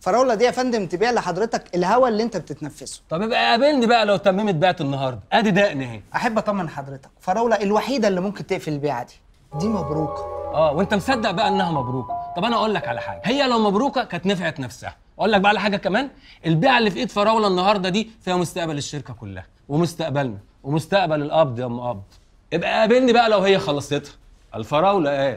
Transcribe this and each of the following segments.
فراوله دي يا فندم تبيع لحضرتك الهواء اللي انت بتتنفسه طب يبقى قابلني بقى لو تممت بيعت النهارده ادي دقن اهي احب اطمن حضرتك فراوله الوحيده اللي ممكن تقفل البيعه دي دي مبروكه اه وانت مصدق بقى انها مبروكه طب انا اقول لك على حاجه هي لو مبروكه كانت نفعت نفسها اقول لك بقى على حاجه كمان البيعه اللي في ايد فراوله النهارده دي فيها مستقبل الشركه كلها ومستقبلنا ومستقبل القبض يا ام قبض ابقى قابلني بقى لو هي خلصتها الفراوله قال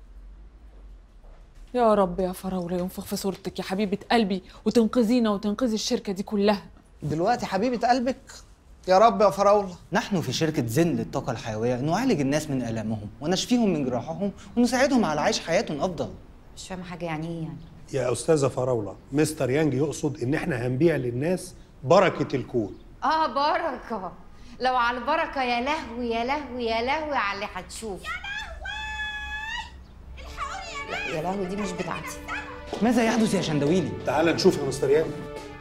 يا رب يا فراولة ينفخ في صورتك يا حبيبة قلبي وتنقذينا وتنقذي الشركة دي كلها دلوقتي حبيبه قلبك يا رب يا فراوله نحن في شركة زن للطاقة الحيوية نعالج الناس من آلامهم ونشفيهم من جراحهم ونساعدهم على عيش حياة أفضل مش فاهمه حاجه يعني ايه يعني يا استاذه فراوله مستر يانج يقصد ان احنا هنبيع للناس بركه الكون اه بركه لو على البركه يا لهوي يا لهوي يا لهوي على اللي هتشوف لا يا لهوي دي مش بتاعتي ماذا يحدث يا شندويلي؟ تعال نشوف يا مستر يانج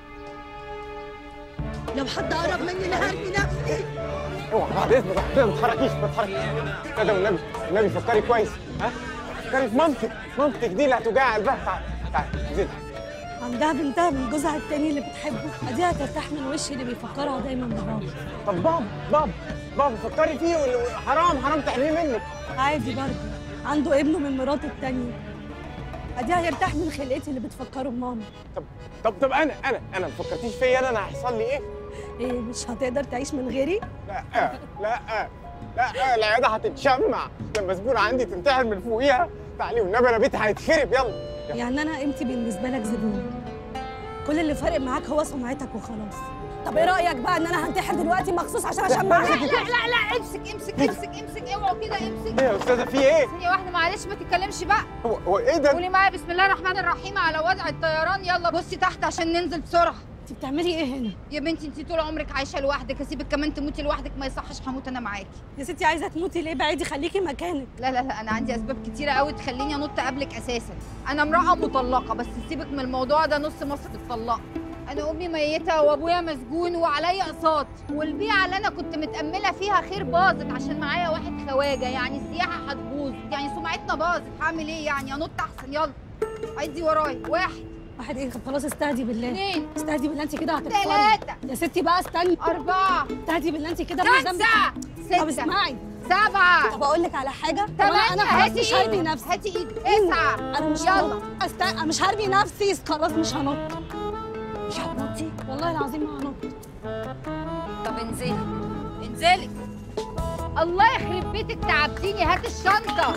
لو حد قرب مني لهرمي نفسي اوعى بعد اذنك ربنا ما تتحركيش ما تتحركيش كده والنبي النبي فكري كويس ها فكري في مامتك مامتك دي اللي هتوجع قلبها تعال تعال زين عندها بنتها من جوزها التاني اللي بتحبه اديها ترتاح من وشي اللي بيفكرها دايما ببابا طب بابا بابا بابا فكري فيه وال- حرام حرام تحرميه منك عادي برضه عنده ابنه من مراته التانية اديها يرتاح من خلقتي اللي بتفكره بماما طب طب طب انا انا انا ما فكرتيش فيا انا انا هيحصل لي ايه؟ ايه مش هتقدر تعيش من غيري لا لا لا العياده هتتشمع لما زبونه عندي تنتحر من فوقيها تعالي والنبي انا بيتي هيتخرب يلا يعني انا قيمتي بالنسبه لك زبون كل اللي فارق معاك هو سمعتك وخلاص طب ايه رايك بقى ان انا هنتحر دلوقتي مخصوص عشان اشمعك لا لا لا لا امسك امسك امسك امسك اوعوا كده امسك ايه يا استاذه في ايه؟ ثانية واحدة معلش ما تتكلمش بقى هو هو ايه ده؟ قولي معايا بسم الله الرحمن الرحيم على وضع الطيران يلا بصي تحت عشان ننزل بسرعة انت بتعملي ايه هنا يا بنتي انت طول عمرك عايشة لوحدك اسيبك كمان تموتي لوحدك ما يصحش هموت انا معاكي يا ستي عايزه تموتي ليه بعيدي خليكي مكانك لا لا لا انا عندي اسباب كتيرة قوي تخليني انط قبلك اساسا انا امرأة مطلقة بس سيبك من الموضوع ده نص مصر متطلقة انا امي ميتة وابويا مسجون وعليا اقساط والبيعة اللي انا كنت متأملة فيها خير باظت عشان معايا واحد خواجة يعني السياحة هتبوظ يعني سمعتنا باظت هعمل ايه يعني انط احسن يلا عدي ورايا واحد واحد ايه طب خلاص استهدي بالله اثنين استهدي بالله انت كده هتتفرجي ثلاثة يا ستي بقى استني أربعة استهدي بالله انت كده مش ذنبك خمسة طب ستة اسمعي سبعة طب اقول لك على حاجه طب انا ثمانية انا خلاص هاتي مش هرمي ايدك نفسي هاتي ايدك تسعة انا مش يلا هنط أست... أنا مش هرمي نفسي خلاص مش هنط مش هتنطي والله العظيم ما هنط طب انزلي انزلي الله يخرب بيتك تعبتيني هات الشنطة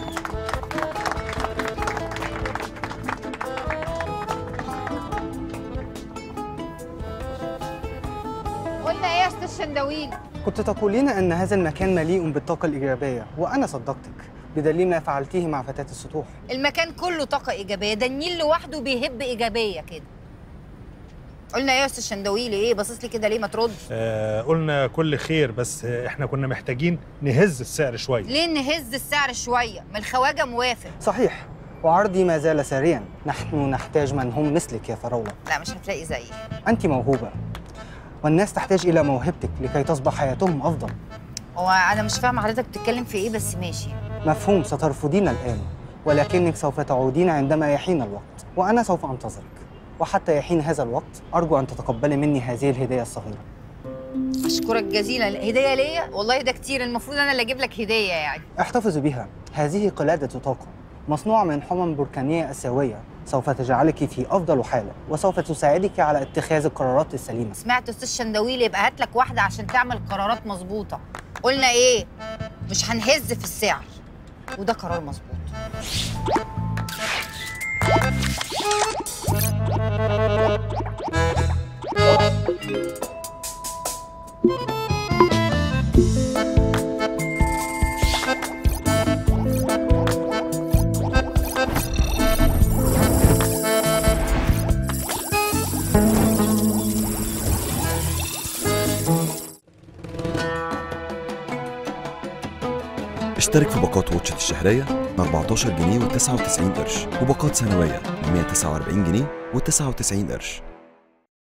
قلنا ايه يا استاذ شندويل كنت تقولين أن هذا المكان مليء بالطاقة الإيجابية وأنا صدقتك بدليل ما فعلتيه مع فتاة السطوح المكان كله طاقة إيجابية ده النيل لوحده بيهب إيجابية كده قلنا ايه يا استاذ شندويلي ايه باصص لي كده ليه ما ترد آه قلنا كل خير بس آه، احنا كنا محتاجين نهز السعر شويه ليه نهز السعر شوية ما الخواجة موافق صحيح وعرضي ما زال ساريا نحن نحتاج من هم مثلك يا فراولة لا مش هتلاقي زيي أنت موهوبة والناس تحتاج إلى موهبتك لكي تصبح حياتهم أفضل هو انا مش فاهمه حضرتك بتتكلم في ايه بس ماشي مفهوم سترفضين الآن ولكنك سوف تعودين عندما يحين الوقت وأنا سوف أنتظرك وحتى يحين هذا الوقت أرجو أن تتقبلي مني هذه الهدية الصغيرة اشكرك جزيلا هديه ليا والله ده كتير المفروض انا اللي اجيب لك هديه يعني احتفظي بها هذه قلادة طاقة مصنوعة من حمم بركانية آسيوية سوف تجعلك في أفضل حالة وسوف تساعدك على اتخاذ القرارات السليمة سمعت استاذ شندويل يبقى هات لك واحده عشان تعمل قرارات مظبوطه قلنا ايه مش هنهز في السعر وده قرار مظبوط اشترك في باقات واتشت الشهرية ب 14 جنيه و99 قرش وباقات سنوية ب 149 جنيه و99 قرش